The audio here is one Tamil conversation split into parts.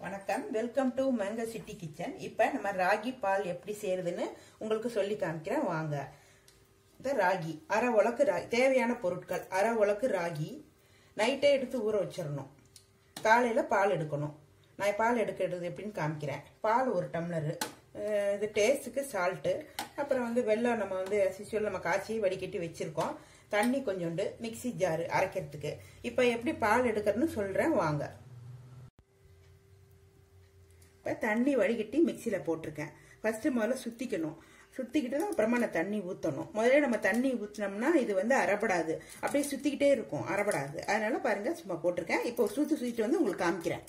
வணக்கம் welcome to mango city kitchen இப்போ நம்ம ராகி பால் எப்படி செய்யறதுன்னு உங்களுக்கு சொல்லி காமிக்கிறேன் வாங்க இந்த ராகி அரை உலக்கு ராகி தேவையான பொருட்கள் அரை உலக்கு ராகி நைட்டே எடுத்து ஊற வச்சிடணும் காலையில் பால் எடுக்கணும் நான் பால் எடுக்கிறது எப்படின்னு காமிக்கிறேன் பால் ஒரு டம்ளரு அஹ் இது டேஸ்ட்டுக்கு சால்ட்டு அப்புறம் வந்து வெல்லம் நம்ம வந்து சிசுவல் நம்ம காய்ச்சி வடிகட்டி வச்சுருக்கோம் தண்ணி கொஞ்சோண்டு மிக்ஸி ஜாரு அரைக்கிறதுக்கு இப்போ எப்படி பால் எடுக்கிறதுன்னு சொல்கிறேன் வாங்க இப்போ தண்ணி வடிகட்டி மிக்சியில் போட்டிருக்கேன் ஃபஸ்ட்டு முதல்ல சுற்றிக்கணும் சுற்றிக்கிட்டு தான் அப்புறமா நான் தண்ணி ஊற்றணும் முதல்ல நம்ம தண்ணி ஊற்றினோம்னா இது வந்து அரைப்படாது அப்படியே சுற்றிக்கிட்டே இருக்கும் அரைப்படாது அதனால பாருங்கள் சும்மா போட்டிருக்கேன் இப்போ சுற்றி சுற்றிட்டு வந்து உங்களுக்கு காமிக்கிறேன்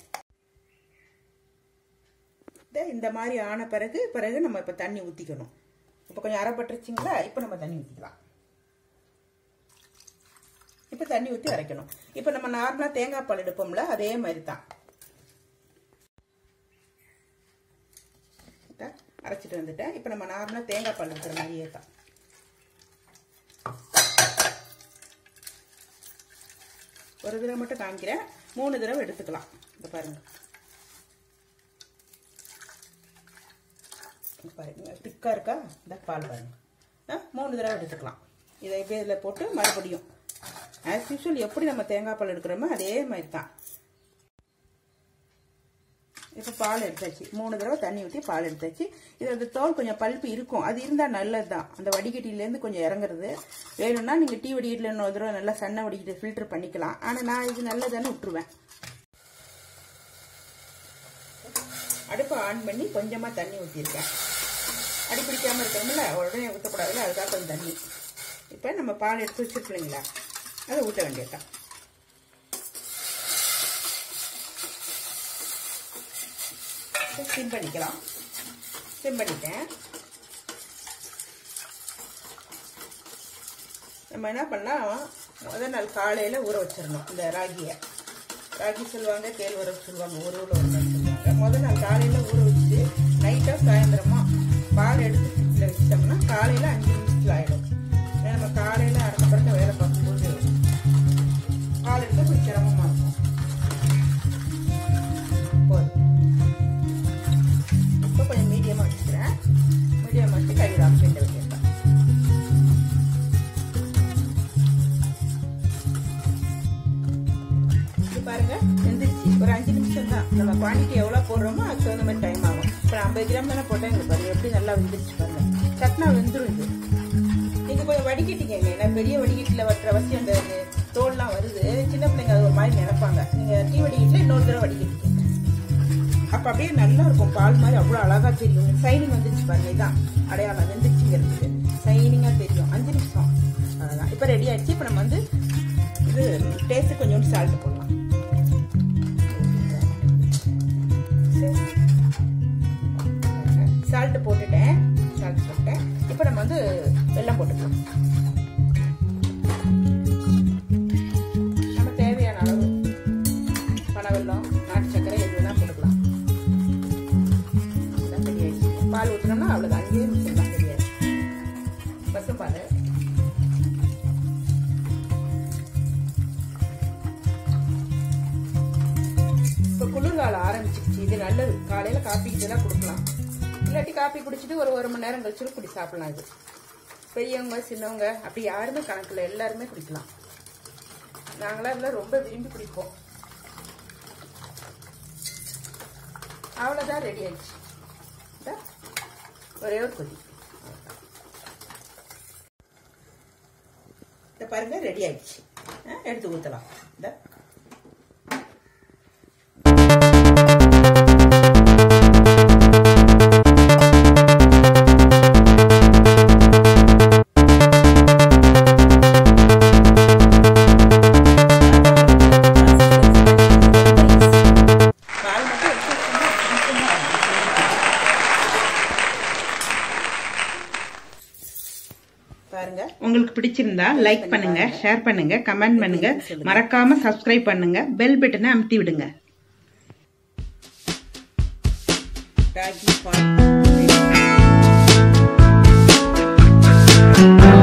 இந்த இந்த மாதிரி ஆன பிறகு பிறகு நம்ம இப்போ தண்ணி ஊற்றிக்கணும் இப்போ கொஞ்சம் அரைப்பட்டுருச்சிங்களா இப்போ நம்ம தண்ணி ஊற்றிக்கலாம் இப்போ தண்ணி ஊற்றி அரைக்கணும் இப்போ நம்ம நார்மலாக தேங்காய் பால் எடுப்போம்ல அதே மாதிரி தான் அரைச்சிட்டு வந்துட்டேன் இப்போ நம்ம நார்மலாக தேங்காய் பால் இருக்கிற மாதிரியே தான் ஒரு தடவை மட்டும் காமிக்கிறேன் மூணு தடவை எடுத்துக்கலாம் இந்த பாருங்க பாருங்க திக்காக இருக்கா இந்த பால் பாருங்க ஆ மூணு தடவை எடுத்துக்கலாம் இதை இப்போ இதில் போட்டு மறுபடியும் ஆஸ் யூஸ்வல் எப்படி நம்ம தேங்காய் பால் எடுக்கிறோமோ அதே மாதிரி தான் இப்போ பால் எடுத்தாச்சு மூணு தடவை தண்ணி ஊற்றி பால் எடுத்தாச்சு இதில் இந்த தோல் கொஞ்சம் பல்ப்பு இருக்கும் அது இருந்தால் நல்லது தான் அந்த வடிகட்டிலேருந்து கொஞ்சம் இறங்குறது வேணும்னா நீங்கள் டீ வடிகட்டில் இன்னொரு தடவை நல்லா சன்ன வடிகட்டி ஃபில்டர் பண்ணிக்கலாம் ஆனால் நான் இது நல்லதானே விட்டுருவேன் அடுப்பை ஆன் பண்ணி கொஞ்சமாக தண்ணி ஊற்றிருக்கேன் அடி பிடிக்காமல் இருக்கணும்ல உடனே ஊற்றக்கூடாதுல அதுக்காக கொஞ்சம் தண்ணி இப்போ நம்ம பால் எடுத்து வச்சுருக்கீங்களா அதை ஊற்ற வேண்டியதுதான் சிம் பண்ணிக்கலாம் சிம் பண்ணிட்டேன் நம்ம என்ன பண்ணலாம் முதல் நாள் காலையில் ஊற வச்சிடணும் இந்த ராகியை ராகி சொல்லுவாங்க கேழ்வரகு சொல்லுவாங்க ஒரு ஊரில் ஒரு நாள் சொல்லுவாங்க முதல் நாள் காலையில் ஊற வச்சுட்டு நைட்டாக சாயந்தரமா பால் எடுத்து ஃப்ரிட்ஜில் வச்சிட்டோம்னா காலையில் அஞ்சு நிமிஷத்தில் ஆகிடும் ஏன்னா நம்ம காலையில் அரை பறக்க வேலை பார்க்கும்போது பால் எடுக்க கொஞ்சம் சிரமமாக இருக்கும் போதும் இப்போ கொஞ்சம் மீடியமாக வச்சுக்கிறேன் மீடியம் வச்சு கையில் ஆப்ஷன் வைக்கிறேன் இது பாருங்க வெந்துருச்சு ஒரு அஞ்சு நிமிஷம் தான் நம்ம குவான்டிட்டி எவ்வளோ போடுறோமோ அதுக்கு தகுந்த மாதிரி டைம் ஆகும் இப்போ ஐம்பது கிராம் தானே போட்டேன் இங்கே பாருங்க எப்படி நல்லா வெந்துருச்சு பாருங்க சட்னா வெந்துரும் இது நீங்கள் கொஞ்சம் வடிகட்டிங்க ஏன்னா பெரிய வடிகட்டில் வட்டுற அவசியம் அந்த தோல்லாம் வருது சின்ன பிள்ளைங்க அது ஒரு மாதிரி நினைப்பாங்க நீங்கள் டீ வடிகட்டில் இன்னொரு தடவை வடிகட்டிங்க அப்போ அப்படியே நல்லா இருக்கும் பால் மாதிரி அவ்வளோ அழகாக தெரியும் சைனிங் வந்துருச்சு பாருங்க இதான் அடையாளம் வெந்துச்சுங்கிறதுக்கு சைனிங்காக தெரியும் அஞ்சு நிமிஷம் அவ்வளோதான் இப்போ ரெடி ஆயிடுச்சு இப்போ நம்ம வந்து இது டேஸ்ட்டு கொஞ்சோண்டு சால்ட் போடலாம் சால்ட் போட்டுட்டேன் சால்ட் போட்டேன் இப்போ நம்ம வந்து வெல்லம் போட்டுக்கலாம் நம்ம தேவையான அளவு பனை வெல்லம் நாட்டு சர்க்கரை எது வேணா போட்டுக்கலாம் பால் ஊற்றினோம்னா அவ்வளோதான் அங்கேயே ஊற்றிடலாம் தெரியாது பசும்பால் இப்போ குளிர்காலம் ஆரம்பிச்சிருச்சு இது நல்லது காலையில் காப்பி இதெல்லாம் கொடுக்கலாம் இல்லாட்டி காப்பி குடிச்சிட்டு ஒரு ஒரு மணி நேரம் கழிச்சு குடி சாப்பிடலாம் இது பெரியவங்க சின்னவங்க அப்படி யாருமே கணக்கில் எல்லாருமே குடிக்கலாம் நாங்களாம் இதெல்லாம் ரொம்ப விரும்பி குடிப்போம் அவ்வளோதான் ரெடி ஆயிடுச்சு ஒரே ஒரு கொதி இந்த பாருங்க ரெடி ஆயிடுச்சு எடுத்து ஊற்றலாம் இந்த பாருங்க உங்களுக்கு பிடிச்சிருந்தா லைக் பண்ணுங்க ஷேர் பண்ணுங்க கமெண்ட் பண்ணுங்க மறக்காம சப்ஸ்கிரைப் பண்ணுங்க பெல் பட்டனை அமுத்தி விடுங்க ராகி பால்